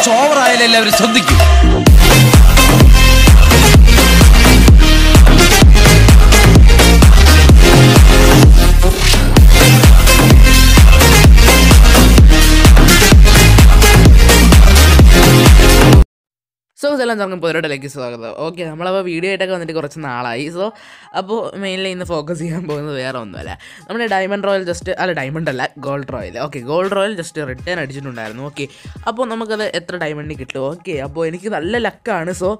കുറച്ച് ഓവറായാലും എല്ലാവരും ശ്രദ്ധിക്കും സോ എല്ലാം നമുക്ക് പുതിയതായിട്ടിലേക്ക് സ്വാഗതം ഓക്കെ നമ്മളപ്പോൾ വീഡിയോ ആയിട്ടൊക്കെ വന്നിട്ട് കുറച്ച് നാളായി സോ അപ്പോൾ മെയിൻലി ഇന്ന് ഫോക്കസ് ചെയ്യാൻ പോകുന്നത് വേറെ ഒന്നുമല്ല നമ്മുടെ ഡയമണ്ട് റോയൽ ജസ്റ്റ് അല്ല ഡയമണ്ട് അല്ല gold royal okay gold royal just return അടിച്ചിട്ടുണ്ടായിരുന്നു ഓക്കെ അപ്പോൾ നമുക്കത് എത്ര ഡയമണ്ടിന് കിട്ടും ഓക്കെ അപ്പോൾ എനിക്ക് നല്ല ലക്കാണ് സോ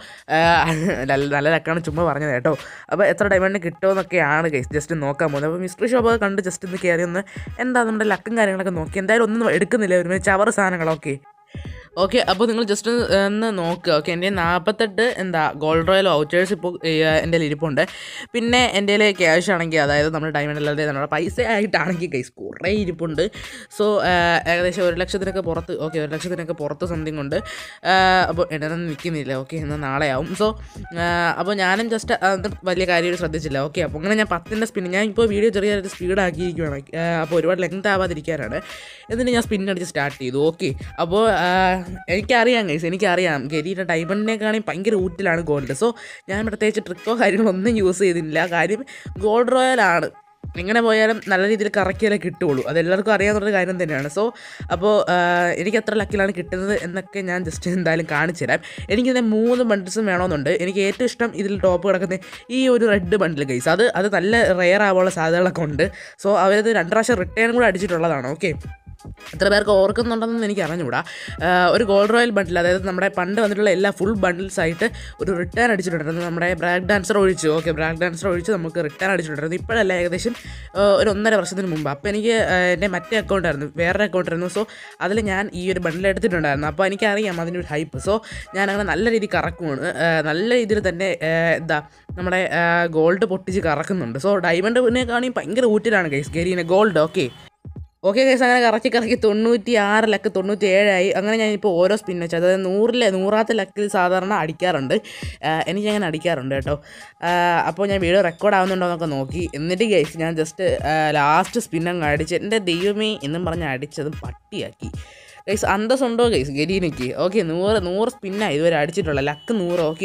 നല്ല ലക്കാണ് ചുമ്മാ പറഞ്ഞത് കേട്ടോ അപ്പോൾ എത്ര ഡയമണ്ടിന് കിട്ടുമെന്നൊക്കെയാണ് ഗൈസ് ജസ്റ്റ് നോക്കാൻ പോകുന്നത് അപ്പോൾ മിസ്റ്ററി ഷോപ്പ് ഒക്കെ കണ്ട് ജസ്റ്റ് ഒന്ന് കയറി ഒന്ന് എന്താ നമ്മുടെ ലക്കും കാര്യങ്ങളൊക്കെ നോക്കി എന്തായാലും ഒന്നും എടുക്കുന്നില്ല ഒരു ചവർ സാധനങ്ങളൊക്കെ ഓക്കെ അപ്പോൾ നിങ്ങൾ ജസ്റ്റ് ഒന്ന് നോക്കുക ഓക്കെ എൻ്റെ നാൽപ്പത്തെട്ട് എന്താ ഗോൾഡ് റോയൽ വൗച്ചേഴ്സ് ഇപ്പോൾ എൻ്റെ ഇരിപ്പുണ്ട് പിന്നെ എൻ്റെ ക്യാഷ് ആണെങ്കിൽ അതായത് നമ്മൾ ഡയമണ്ട് അല്ലാതെ നമ്മുടെ പൈസ ആയിട്ടാണെങ്കിൽ കൈസ് കുറേ ഇരിപ്പുണ്ട് സോ ഏകദേശം ഒരു ലക്ഷത്തിനൊക്കെ പുറത്ത് ഓക്കെ ഒരു ലക്ഷത്തിനൊക്കെ പുറത്ത് സംതിങ് ഉണ്ട് അപ്പോൾ ഇടനൊന്നും നിൽക്കുന്നില്ല ഓക്കെ എന്നാൽ നാളെ ആവും സോ അപ്പോൾ ഞാനും ജസ്റ്റ് അത് വലിയ കാര്യം ശ്രദ്ധിച്ചില്ല ഓക്കെ അപ്പോൾ അങ്ങനെ ഞാൻ പത്തിൻ്റെ സ്പിൻ ഞാൻ ഇപ്പോൾ വീഡിയോ ചെറിയൊരു സ്പീഡാക്കിയിരിക്കുകയാണ് അപ്പോൾ ഒരുപാട് ലെങ്ത് ആവാതിരിക്കാനാണ് എന്നിട്ട് ഞാൻ സ്പിൻ അടിച്ച് സ്റ്റാർട്ട് ചെയ്തു ഓക്കെ അപ്പോൾ എനിക്കറിയാം ഗൈസ് എനിക്കറിയാം ഗരീയുടെ ഡയമണ്ടിനെക്കാണെങ്കിൽ ഭയങ്കര ഊറ്റിലാണ് ഗോൾഡ് സോ ഞാൻ പ്രത്യേകിച്ച് ട്രിക്കോ കാര്യങ്ങളോ ഒന്നും യൂസ് ചെയ്തിട്ടില്ല കാര്യം ഗോൾഡ് റോയലാണ് എങ്ങനെ പോയാലും നല്ല രീതിയിൽ കറക്കിയാലേ കിട്ടുള്ളൂ അത് എല്ലാവർക്കും അറിയാവുന്നൊരു കാര്യം തന്നെയാണ് സോ അപ്പോൾ എനിക്ക് എത്ര ലക്കിലാണ് കിട്ടുന്നത് എന്നൊക്കെ ഞാൻ ജസ്റ്റ് എന്തായാലും കാണിച്ചു തരാം എനിക്കിതിനെ മൂന്ന് ബണ്ടിൽസും വേണമെന്നുണ്ട് എനിക്ക് ഏറ്റവും ഇഷ്ടം ഇതിൽ ടോപ്പ് കിടക്കുന്ന ഈ ഒരു റെഡ് ബണ്ടിൽ ഗൈസ് അത് അത് നല്ല റെയർ ആവാനുള്ള സാധ്യതകളൊക്കെ ഉണ്ട് സോ അവരത് രണ്ട് പ്രാവശ്യം റിട്ടേൺ കൂടെ അടിച്ചിട്ടുള്ളതാണ് ഓക്കെ എത്ര പേർക്ക് ഓർക്കുന്നുണ്ടെന്ന് എനിക്ക് അറിഞ്ഞുകൂടാ ഒരു ഗോൾഡ് റോയൽ ബണ്ടിൽ അതായത് നമ്മുടെ പണ്ട് വന്നിട്ടുള്ള എല്ലാ ഫുൾ ബണ്ടിൽസ് ആയിട്ട് ഒരു റിട്ടേൺ അടിച്ചിട്ടുണ്ടായിരുന്നു നമ്മുടെ ബ്രാക്ക് ഡാൻസർ ഒഴിച്ച് ഓക്കെ ബ്രാക്ക് ഡാൻസർ ഒഴിച്ച് നമുക്ക് റിട്ടേൺ അടിച്ചിട്ടുണ്ടായിരുന്നു ഇപ്പോഴല്ല ഏകദേശം ഒരു ഒന്നര വർഷത്തിന് മുമ്പ് അപ്പോൾ എനിക്ക് എൻ്റെ മറ്റേ അക്കൗണ്ട് ആയിരുന്നു വേറൊരു അക്കൗണ്ട് ആയിരുന്നു സോ അതിൽ ഞാൻ ഈ ഒരു ബണ്ടിൽ എടുത്തിട്ടുണ്ടായിരുന്നു അപ്പോൾ എനിക്കറിയാം അതിൻ്റെ ഒരു ഹൈപ്പ് സോ ഞാൻ അങ്ങനെ നല്ല രീതിയിൽ കറക്കുമാണ് നല്ല രീതിയിൽ തന്നെ എന്താ നമ്മുടെ ഗോൾഡ് പൊട്ടിച്ച് കറക്കുന്നുണ്ട് സോ ഡയമണ്ടിനെക്കാണെങ്കിൽ ഭയങ്കര ഊറ്റിലാണ് ഗൈസ് ഗരീനെ ഗോൾഡ് ഓക്കെ ഓക്കെ കേസ് അങ്ങനെ കറക്കി കറക്കി തൊണ്ണൂറ്റി ആറ് ലക്ക് തൊണ്ണൂറ്റി ഏഴായി അങ്ങനെ ഞാനിപ്പോൾ ഓരോ സ്പിൻ വെച്ച് അതായത് നൂറിലെ നൂറാത്ത ലക്കിൽ സാധാരണ അടിക്കാറുണ്ട് എനിക്കങ്ങനെ അടിക്കാറുണ്ട് കേട്ടോ അപ്പോൾ ഞാൻ വീഡിയോ റെക്കോർഡ് ആവുന്നുണ്ടോ എന്നൊക്കെ നോക്കി എന്നിട്ട് ഗൈസ് ഞാൻ ജസ്റ്റ് ലാസ്റ്റ് സ്പിന്നങ്ങ് അടിച്ച് എൻ്റെ ദൈവമേ എന്നും പറഞ്ഞ് അടിച്ചത് പട്ടിയാക്കി ഗൈസ് അന്തസ്സുണ്ടോ ഗൈസ് ഗരീനയ്ക്ക് ഓക്കെ നൂറ് നൂറ് സ്പിന്നാണ് ഇതുവരെ അടിച്ചിട്ടുള്ള ലക്ക് നൂറ് ഓക്കെ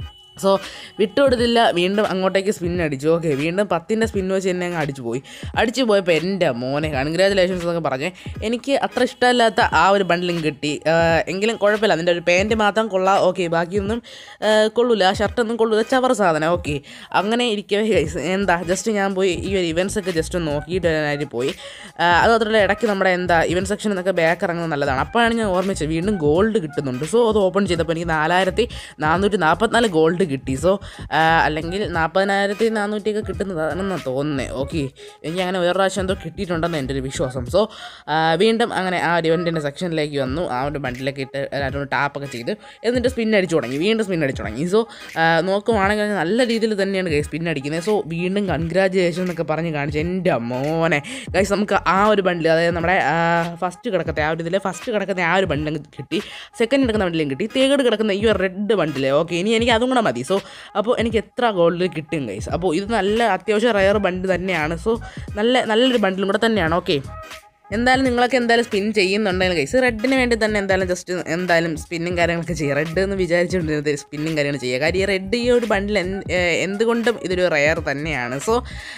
സോ വിട്ടുകൊടുത്തില്ല വീണ്ടും അങ്ങോട്ടേക്ക് സ്പിൻ അടിച്ചു ഓക്കെ വീണ്ടും പത്തിൻ്റെ സ്പിൻ വെച്ച് എന്നെ അങ്ങ് അടിച്ചു പോയി അടിച്ചു പോയപ്പോൾ എൻ്റെ മോനെ കൺഗ്രാജുലേഷൻസ് എന്നൊക്കെ പറഞ്ഞ് എനിക്ക് അത്ര ഇഷ്ടമല്ലാത്ത ആ ഒരു ബണ്ടിലും കിട്ടി എങ്കിലും കുഴപ്പമില്ല അതിൻ്റെ ഒരു പാൻറ്റ് മാത്രം കൊള്ളാം ഓക്കെ ബാക്കിയൊന്നും കൊള്ളൂല ആ ഷർട്ടൊന്നും കൊള്ളൂല ചവർ സാധനം ഓക്കെ അങ്ങനെ ഇരിക്കവേ ഗൈസ് എന്താ ജസ്റ്റ് ഞാൻ പോയി ഈ ഒരു ഇവൻസ് ഒക്കെ ജസ്റ്റ് ഒന്ന് നോക്കിയിട്ട് വരാനായിട്ട് പോയി അത് മാത്രമല്ല ഇടയ്ക്ക് നമ്മുടെ എന്താ ഇവൻറ്റ് സെക്ഷൻ എന്നൊക്കെ ബാക്ക് ഇറങ്ങുന്നത് നല്ലതാണ് അപ്പോഴാണ് ഞാൻ ഓർമ്മിച്ചത് വീണ്ടും ഗോൾഡ് കിട്ടുന്നുണ്ട് സോ അത് ഓപ്പൺ ചെയ്തപ്പോൾ എനിക്ക് നാലായിരത്തി നാനൂറ്റി നാൽപ്പത്തിനാല് ഗോൾഡ് കിട്ടി സോ അല്ലെങ്കിൽ നാൽപ്പതിനായിരത്തി നാനൂറ്റിയൊക്കെ കിട്ടുന്നതാണെന്നാണ് തോന്നുന്നത് ഓക്കെ എനിക്ക് അങ്ങനെ വേറെ പ്രാവശ്യം എന്തോ കിട്ടിയിട്ടുണ്ടെന്ന് എൻ്റെ ഒരു വിശ്വാസം സോ വീണ്ടും അങ്ങനെ ആ ഒരു ഇവൻറ്റിൻ്റെ സെക്ഷനിലേക്ക് വന്നു ആ ഒരു ബണ്ടിലൊക്കെ ഇട്ട് എല്ലാവരും ടാപ്പൊക്കെ ചെയ്ത് എന്നിട്ട് സ്പിൻ അടിച്ചു തുടങ്ങി വീണ്ടും സ്പിൻ അടിച്ചു തുടങ്ങി സോ നോക്കുവാണെങ്കിൽ നല്ല രീതിയിൽ തന്നെയാണ് ഗൈസ് സ്പിൻ അടിക്കുന്നത് സോ വീണ്ടും കൺഗ്രാജുലേഷൻ എന്നൊക്കെ പറഞ്ഞ് കാണിച്ചു എൻ്റെ മോനെ ഗൈസ് നമുക്ക് ആ ഒരു ബണ്ടിൽ അതായത് നമ്മുടെ ഫസ്റ്റ് കിടക്കത്തെ ആ ഒരു ഇതിൽ ഫസ്റ്റ് കിടക്കുന്ന ആ ഒരു ബണ്ടിലും കിട്ടി സെക്കൻഡ് കിടക്കുന്ന ബണ്ടിലും കിട്ടി തേർഡ് കിടക്കുന്ന ഈ ഒരു റെഡ് ബണ്ടിൽ ഓക്കെ ഇനി എനിക്ക് അതും കൂടെ മതി സോ അപ്പോൾ എനിക്ക് എത്ര ഗോൾഡ് കിട്ടും ഗൈസ് അപ്പോൾ ഇത് നല്ല അത്യാവശ്യം റയർ ബണ്ട് തന്നെയാണ് സോ നല്ല നല്ലൊരു ബണ്ടിലും കൂടെ തന്നെയാണ് ഓക്കെ എന്തായാലും നിങ്ങളൊക്കെ എന്തായാലും സ്പിൻ ചെയ്യുന്നുണ്ടെങ്കിൽ ഗൈസ് റെഡിന് വേണ്ടി തന്നെ എന്തായാലും ജസ്റ്റ് എന്തായാലും സ്പിന്നും കാര്യങ്ങളൊക്കെ ചെയ്യുക റെഡ് എന്ന് വിചാരിച്ചുകൊണ്ടിരുന്നത് സ്പിന്നും കാര്യങ്ങൾ ചെയ്യുക കാര്യം ഈ റെഡ് ഈ ഒരു ബണ്ടിൽ എന്തുകൊണ്ടും ഇതൊരു റയർ തന്നെയാണ് സോ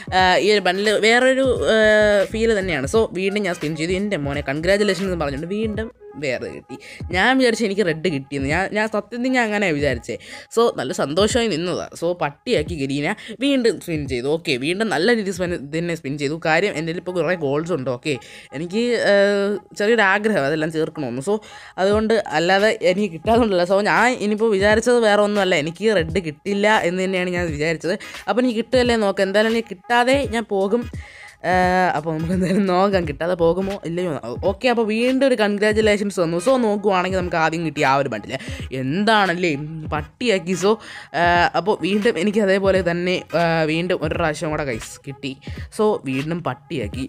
ഈ ഒരു ബണ്ടിൽ വേറൊരു ഫീല് തന്നെയാണ് സോ വീണ്ടും ഞാൻ സ്പിൻ ചെയ്തു എൻ്റെ മോനെ കൺഗ്രാജുലേഷൻ എന്ന് പറഞ്ഞുകൊണ്ട് വീണ്ടും വേറെ കിട്ടി ഞാൻ വിചാരിച്ചു എനിക്ക് റെഡ് കിട്ടിയെന്ന് ഞാൻ ഞാൻ സത്യത്തിൽ ഞാൻ അങ്ങനെ വിചാരിച്ചേ സോ നല്ല സന്തോഷമായി നിന്നതാണ് സോ പട്ടിയാക്കി ഗരീന വീണ്ടും സ്പിൻ ചെയ്തു ഓക്കെ വീണ്ടും നല്ല രീതിയിൽ സ്പിൻ തന്നെ സ്പിൻ ചെയ്തു കാര്യം എൻ്റെ ഇപ്പോൾ കുറേ ഗോൾസ് ഉണ്ട് ഓക്കെ എനിക്ക് ചെറിയൊരു ആഗ്രഹം അതെല്ലാം ചേർക്കണമെന്ന് സോ അതുകൊണ്ട് അല്ലാതെ എനിക്ക് കിട്ടാതുകൊണ്ടല്ല സോ ഞാൻ ഇനിയിപ്പോൾ വിചാരിച്ചത് വേറെ ഒന്നുമല്ല എനിക്ക് റെഡ് കിട്ടില്ല എന്ന് തന്നെയാണ് ഞാൻ വിചാരിച്ചത് അപ്പോൾ എനിക്ക് കിട്ടുകയല്ലേ നോക്കാം എന്തായാലും എനിക്ക് കിട്ടാതെ ഞാൻ പോകും അപ്പോൾ നമുക്ക് എന്തായാലും നോക്കാം കിട്ടാതെ പോകുമോ ഇല്ലയോ ഓക്കെ അപ്പോൾ വീണ്ടും ഒരു കൺഗ്രാജുലേഷൻസ് വന്നു സോ നോക്കുവാണെങ്കിൽ നമുക്ക് ആദ്യം കിട്ടിയ ആ ഒരു ബണ്ടിൽ എന്താണല്ലേ പട്ടിയാക്കി സോ അപ്പോൾ വീണ്ടും എനിക്ക് അതേപോലെ തന്നെ വീണ്ടും ഒരു പ്രാവശ്യം കൂടെ കൈസ് കിട്ടി സോ വീണ്ടും പട്ടിയാക്കി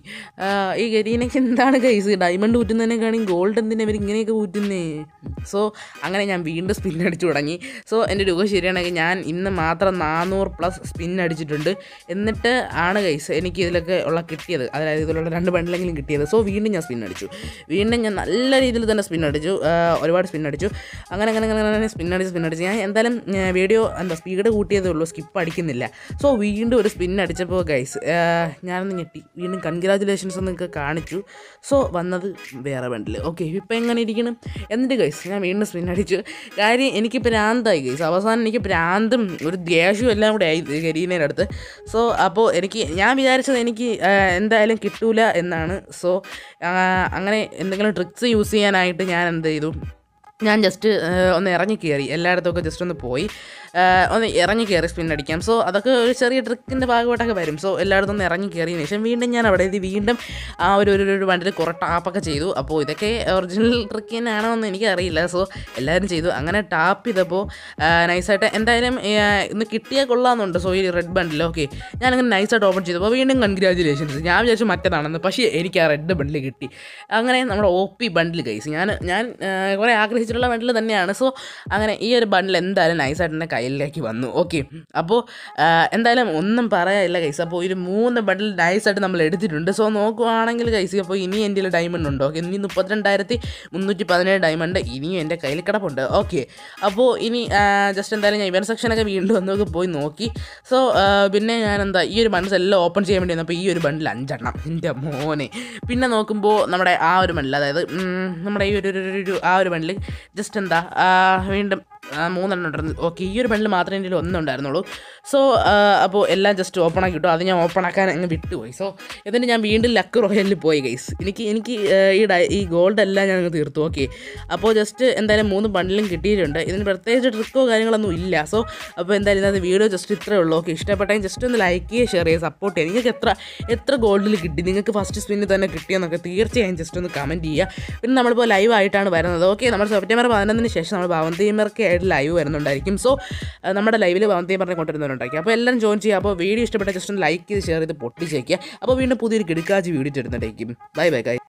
ഈ ഗരീനൊക്കെ എന്താണ് കൈസ് ഡയമണ്ട് ഊറ്റുന്നതിനേക്കാണെങ്കിൽ ഗോൾഡ് എന്തിനാ ഇവർ ഇങ്ങനെയൊക്കെ ഊറ്റുന്നേ സോ അങ്ങനെ ഞാൻ വീണ്ടും സ്പിൻ അടിച്ചു തുടങ്ങി സോ എൻ്റെ രൂപ ശരിയാണെങ്കിൽ ഞാൻ ഇന്ന് മാത്രം നാനൂറ് പ്ലസ് സ്പിൻ അടിച്ചിട്ടുണ്ട് എന്നിട്ട് ആണ് കൈസ് എനിക്ക് ഇതിലൊക്കെ ഉള്ള കിട്ടിയത് അതായത് ഇതിലുള്ള രണ്ട് ബണ്ടിലെങ്കിലും കിട്ടിയത് സോ വീണ്ടും ഞാൻ സ്പിൻ അടിച്ചു വീണ്ടും ഞാൻ നല്ല രീതിയിൽ തന്നെ സ്പിൻ അടിച്ചു ആ, ഒരുപാട് സ്പിൻ അടിച്ചു അങ്ങനെ അങ്ങനെ അങ്ങനെ അങ്ങനെ സ്പിൻ അടിച്ച് സ്പിൻ അടിച്ച് ഞാൻ എന്തായാലും വീഡിയോ എന്താ സ്പീഡ് കൂട്ടിയതേ ഉള്ളൂ സ്കിപ്പ് അടിക്കുന്നില്ല സോ വീണ്ടും ഒരു സ്പിൻ അടിച്ചപ്പോൾ ഗൈസ് ഞാനൊന്ന് ഞെട്ടി വീണ്ടും കൺഗ്രാജുലേഷൻസ് എന്നൊക്കെ കാണിച്ചു സോ വന്നത് വേറെ ബണ്ടിൽ ഓക്കെ ഇപ്പം എങ്ങനെ ഇരിക്കണം എന്നിട്ട് ഗൈസ് ഞാൻ വീണ്ടും സ്പിൻ അടിച്ചു കാര്യം എനിക്ക് പ്രാന്തായി ഗൈസ് അവസാനം എനിക്ക് പ്രാന്തും ഒരു ദേഷ്യവും എല്ലാം കൂടെ ആയി കരീനയുടെ അടുത്ത് സോ അപ്പോൾ എനിക്ക് ഞാൻ വിചാരിച്ചത് എനിക്ക് ആ, എന്തായാലും കിട്ടൂല എന്നാണ് സോ അങ്ങനെ എന്തെങ്കിലും ട്രിക്സ് യൂസ് ചെയ്യാനായിട്ട് ഞാൻ എന്ത് ചെയ്തു ഞാൻ ജസ്റ്റ് ഒന്ന് ഇറങ്ങി കയറി എല്ലായിടത്തുമൊക്കെ ജസ്റ്റ് ഒന്ന് പോയി ആ, ഒന്ന് ഇറങ്ങി കയറി സ്പിൻ അടിക്കാം സോ അതൊക്കെ ഒരു ചെറിയ ട്രിക്കിൻ്റെ ഭാഗമായിട്ടൊക്കെ വരും സോ എല്ലായിടത്തും ഒന്ന് ഇറങ്ങി കയറിയതിന് ശേഷം വീണ്ടും ഞാൻ അവിടെ എത്തി വീണ്ടും ആ ഒരു ഒരു ഒരു വണ്ടിയിൽ കുറേ ടാപ്പൊക്കെ ചെയ്തു അപ്പോൾ ഇതൊക്കെ ഒറിജിനൽ ട്രിക്ക് തന്നെയാണോ എന്ന് എനിക്കറിയില്ല സോ എല്ലാവരും ചെയ്തു അങ്ങനെ ടാപ്പ് ചെയ്തപ്പോൾ നൈസായിട്ട് എന്തായാലും ആ, ഇന്ന് കിട്ടിയാൽ കൊള്ളാമെന്നുണ്ട് സോ ഈ റെഡ് ബണ്ടിൽ ഓക്കെ ഞാനങ്ങനെ നൈസായിട്ട് ഓപ്പൺ ചെയ്തപ്പോൾ വീണ്ടും കൺഗ്രാജുലേഷൻസ് ഞാൻ വിചാരിച്ചു മറ്റേതാണെന്ന് പക്ഷേ എനിക്ക് ആ റെഡ് ബണ്ടിൽ കിട്ടി അങ്ങനെ നമ്മുടെ ഒ പി ബണ്ടിൽ കൈസ് ഞാൻ ഞാൻ ആ, കുറേ ആഗ്രഹിച്ചിട്ടുള്ള ബണ്ടിൽ തന്നെയാണ് സോ അങ്ങനെ ഈ ഒരു ബണ്ടിൽ എന്തായാലും നൈസായിട്ട് എൻ്റെ കയ്യിലേക്ക് വന്നു ഓക്കെ അപ്പോൾ ആ, എന്തായാലും ഒന്നും പറയാനില്ല കൈസ് അപ്പോൾ ഒരു മൂന്ന് ബണ്ടിൽ നൈസായിട്ട് നമ്മൾ എടുത്തിട്ടുണ്ട് സോ നോക്കുവാണെങ്കിൽ കൈസ് അപ്പോൾ ഇനി എൻ്റെ ഡയമണ്ട് ഉണ്ടോ ഓക്കെ ഇനി മുപ്പത്തിരണ്ടായിരത്തി മുന്നൂറ്റി പതിനേഴ് ഡയമണ്ട് ഇനിയും എൻ്റെ കയ്യിൽ കിടപ്പുണ്ട് ഓക്കെ അപ്പോൾ ഇനി ജസ്റ്റ് എന്തായാലും ഞാൻ ഇവൻ സെക്ഷനൊക്കെ വീണ്ടും ഒന്നൊക്കെ പോയി നോക്കി സോ പിന്നെ ഞാൻ എന്താ ഈ ഒരു ബണ്ടിൽസ് എല്ലാം ഓപ്പൺ ചെയ്യാൻ വേണ്ടി വന്നപ്പോൾ ഈ ഒരു ബണ്ടിൽ അഞ്ചെണ്ണം എൻ്റെ മോനെ പിന്നെ നോക്കുമ്പോൾ നമ്മുടെ ആ ഒരു ബണ്ടിൽ അതായത് ഉം, നമ്മുടെ ഈ ഒരു ഒരു- ഒരു- ഒരു ആ ഒരു ബണ്ടിൽ ജസ്റ്റ് എന്താ ആ, വീണ്ടും ആ, മൂന്നെണ്ണം ഉണ്ടായിരുന്നു ഓക്കെ ഈ ഒരു ബണ്ടിൽ മാത്രമേ എൻ്റെ ഒന്നും ഉണ്ടായിരുന്നുള്ളൂ സോ അപ്പോൾ എല്ലാം ജസ്റ്റ് ഓപ്പൺ ആക്കി കിട്ടും അത് ഞാൻ ഓപ്പൺ ആക്കാൻ അങ്ങ് വിട്ടുപോയി സോ എന്നിട്ട് ഞാൻ വീണ്ടും ലക്ക് റോയലിൽ പോയി ഗൈസ് എനിക്ക് എനിക്ക് ആ, ഈ ഡൈ ഈ ഗോൾഡ് എല്ലാം ഞാൻ അങ്ങ് തീർത്തു ഓക്കെ അപ്പോൾ ജസ്റ്റ് എന്തായാലും മൂന്ന് ബണ്ടിലും കിട്ടിയിട്ടുണ്ട് ഇതിന് പ്രത്യേകിച്ച് ട്രിക്കോ കാര്യങ്ങളൊന്നും ഇല്ല സോ അപ്പോൾ എന്തായാലും ഇന്നത്തെ വീഡിയോ ജസ്റ്റ് ഇത്രേ ഉള്ളൂ ഓക്കെ ഇഷ്ടപ്പെട്ടെങ്കിൽ ജസ്റ്റ് ഒന്ന് ലൈക്ക് ചെയ്യുക ഷെയർ ചെയ്യുക സപ്പോർട്ട് ചെയ്യുക നിങ്ങൾക്ക് എത്ര എത്ര ഗോൾഡിൽ കിട്ടി നിങ്ങൾക്ക് ഫസ്റ്റ് സ്പിന്നിൽ തന്നെ കിട്ടിയെന്നൊക്കെ തീർച്ചയായും ജസ്റ്റ് ഒന്ന് കമൻറ്റ് ചെയ്യുക പിന്നെ നമ്മളിപ്പോൾ ലൈവ് ആയിട്ടാണ് വരുന്നത് ഓക്കെ നമ്മൾ സെപ്റ്റംബർ പതിനൊന്നിന് ശേഷം നമ്മൾ ഭവന്തിമർക്ക് ആയിട്ട് ലൈവ് വരുന്നുണ്ടായിരിക്കും സോ നമ്മുടെ ലൈവിൽ ഭവന്തിമറിനെ കൊണ്ടുവരുന്നുണ്ടായിരിക്കും അപ്പോൾ എല്ലാവരും ജോയിൻ ചെയ്യുക അപ്പോൾ വീഡിയോ ഇഷ്ടപ്പെട്ട ജസ്റ്റ് ഒന്ന് ലൈക്ക് ചെയ്ത് ഷെയർ ചെയ്ത് പൊട്ടിച്ചേക്കുക അപ്പോൾ വീണ്ടും പുതിയൊരു കിടക്കാച്ച് വീഡിയോ ഇടുന്നുണ്ടായിരിക്കും ബൈ ബൈ ഗൈ